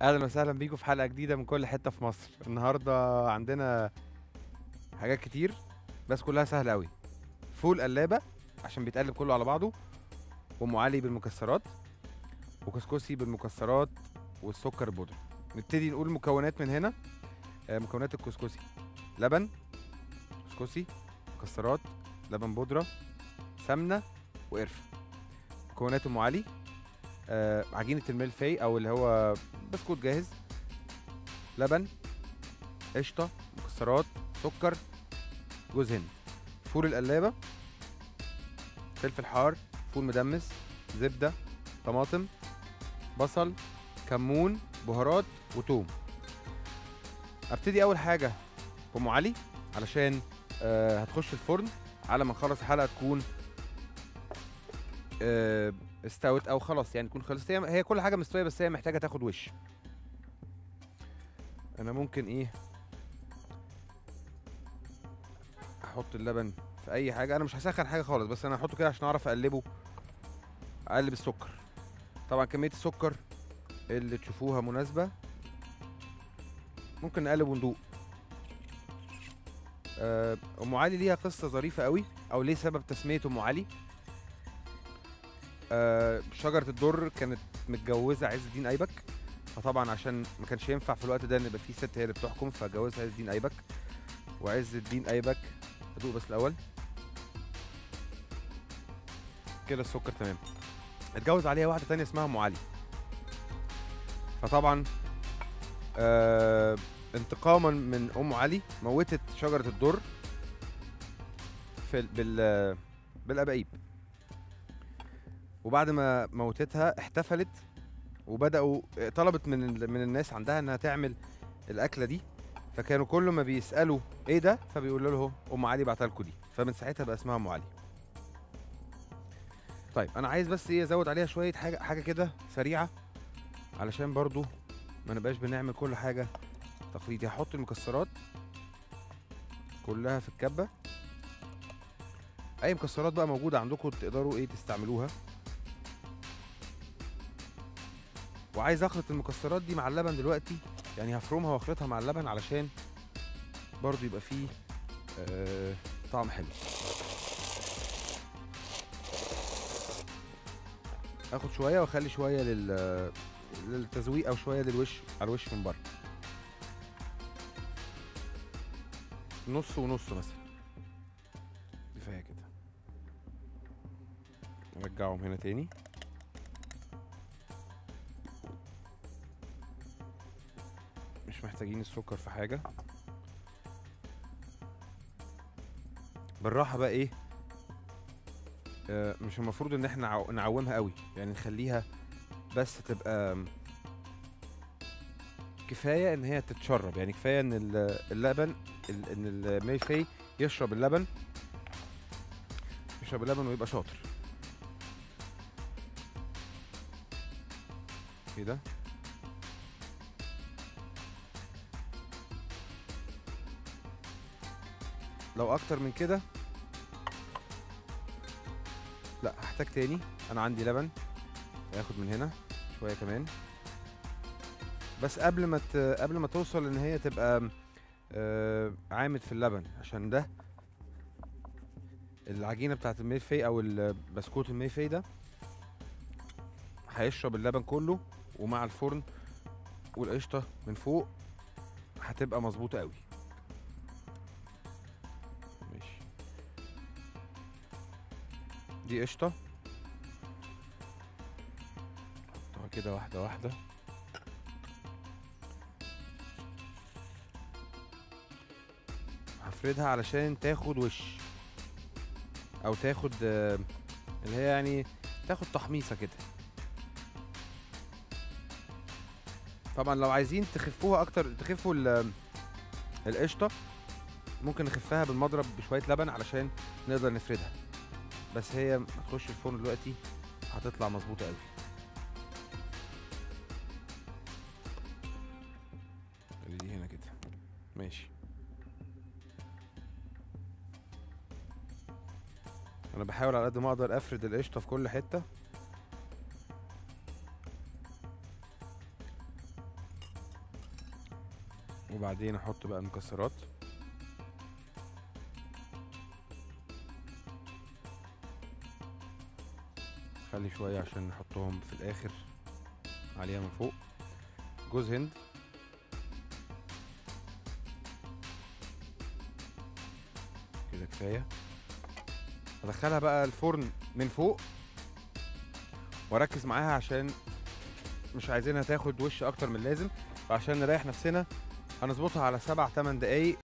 اهلا وسهلا بيكم في حلقه جديده من كل حته في مصر النهارده عندنا حاجات كتير بس كلها سهله قوي فول قلابه عشان بيتقلب كله على بعضه وام علي بالمكسرات وكسكسي بالمكسرات والسكر البودرة نبتدي نقول المكونات من هنا آه، مكونات الكسكسي لبن كسكسي مكسرات لبن بودرة سمنة وقرفة مكونات ام علي آه، عجينة الملفي او اللي هو بسكوت جاهز لبن قشطة مكسرات سكر جوز هند فول القلابة فلفل حار فول مدمس زبدة طماطم بصل كمون بهارات وتوم ابتدي اول حاجة بأم علي علشان آه هتخش الفرن على ما نخلص الحلقة تكون آه استوت او خلاص يعني تكون خلصت هي هي كل حاجة مستوية بس هي محتاجة تاخد وش انا ممكن ايه احط اللبن في اي حاجه انا مش هسخن حاجه خالص بس انا هحطه كده عشان اعرف اقلبه اقلب السكر طبعا كميه السكر اللي تشوفوها مناسبه ممكن نقلب وندوق آه، ام علي ليها قصه ظريفه قوي او ليه سبب تسميه ام علي آه، شجره الدر كانت متجوزه عز الدين ايبك فطبعا عشان ما كانش ينفع في الوقت ده ان يبقى في ست هي اللي بتحكم فجوزها عز الدين ايبك وعز الدين ايبك ادوق بس الاول كده السكر تمام اتجوز عليها واحده تانية اسمها ام علي فطبعا آه انتقاما من ام علي موتت شجره الدر في ال- بال بالابايب وبعد ما موتتها احتفلت وبداوا طلبت من ال- من الناس عندها انها تعمل الاكله دي فكانوا كل ما بيسالوا ايه ده فبيقولوا له ام علي بعتها لكم دي فمن ساعتها بقى اسمها ام علي طيب انا عايز بس ايه ازود عليها شويه حاجه حاجه كده سريعه علشان برضو ما نبقاش بنعمل كل حاجه تقليدي هحط المكسرات كلها في الكبه اي مكسرات بقى موجوده عندكم تقدروا ايه تستعملوها وعايز اخلط المكسرات دي مع اللبن دلوقتي يعني هفرمها واخلطها مع اللبن علشان برضو يبقى فيه آه طعم حلو اخد شويه واخلي شويه لل للتزويق او شويه للوش على الوش من بره نص ونص مثلا كفايه كده نرجعهم هنا تاني مش محتاجين السكر في حاجه بالراحه بقى ايه آه، مش المفروض ان احنا نعو- نعومها قوي يعني نخليها بس تبقى كفايه ان هي تتشرب يعني كفايه ان ال- اللبن ال- ان الميفي يشرب اللبن يشرب اللبن ويبقى شاطر كده لو اكتر من كده لا هحتاج تاني انا عندي لبن هاخد من هنا شويه كمان بس قبل ما ت... قبل ما توصل ان هي تبقى آه عامد في اللبن عشان ده العجينه بتاعت الميفي او البسكوت الميفي ده هيشرب اللبن كله ومع الفرن والقشطه من فوق هتبقى مظبوطه قوي ماشي دي قشطه نحطها كده واحده واحده هفردها علشان تاخد وش او تاخد آه، اللي هي يعني تاخد تحميصه كده طبعا لو عايزين تخفوها اكتر تخفوا ال- القشطه ممكن نخفها بالمضرب بشويه لبن علشان نقدر نفردها بس هي هتخش الفرن دلوقتي هتطلع مظبوطه قوي خلي دي هنا كده ماشي انا بحاول على قد ما اقدر افرد القشطه في كل حته وبعدين احط بقى المكسرات خلي شويه عشان نحطهم في الاخر عليها من فوق جوز هند كده كفايه ادخلها بقى الفرن من فوق واركز معاها عشان مش عايزينها تاخد وش اكتر من اللازم وعشان نريح نفسنا هنظبطها على سبع تمن دقايق